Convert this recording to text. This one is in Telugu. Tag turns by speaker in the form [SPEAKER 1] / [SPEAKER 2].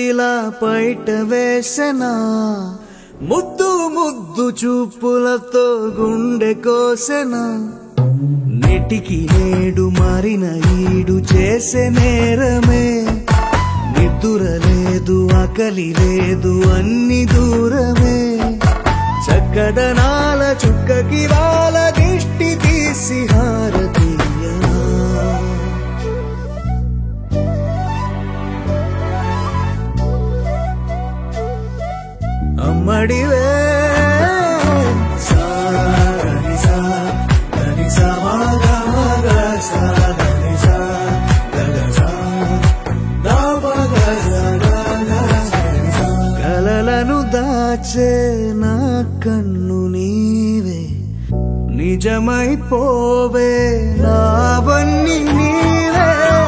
[SPEAKER 1] ఇలా బయట వేసెనా ముద్దు ముద్దు చూపులతో గుండె కోసెనా నెటికి నేడు మారిన ఈడు చేసే నేరమే నిద్దుర లేదు ఆకలి లేదు అన్ని దూరమే చక్కదనాల చుక్కకి వాళ్ళ దిష్టి తీసి హారతీయనా అమ్మడివే సాగని సా గని సా మగ మగ సా గని సా గగ సా దా మగ సా గగ సని సా. కలలను దాచే నా కన్ను నీవే నిజమైపోవే నావన్నీ నీవే